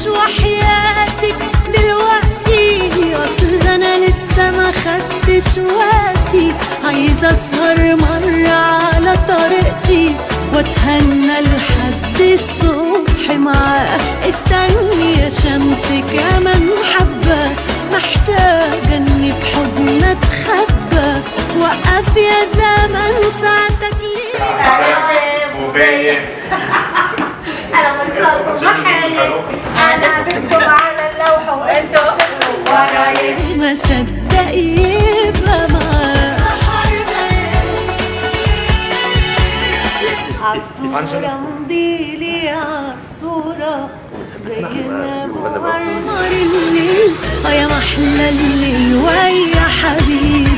مش وحياتك دلوقتي اصل انا لسه ما خدتش وقتي عايزه اسهر مره على طريقتي واتهنى لحد الصبح معاه استني يا شمس كمان حبه محتاجه اني بحضن اتخبى وقف يا زمن ساعتك ليه وباين انا مرصاص ومحايل انا بنتم على اللوحه وانتوا ورايا ما صدق يبقى معاه عالصورة مضيلي عالصورة زي ما بورمر الليل اه يا محلى الليل ويا حبيبي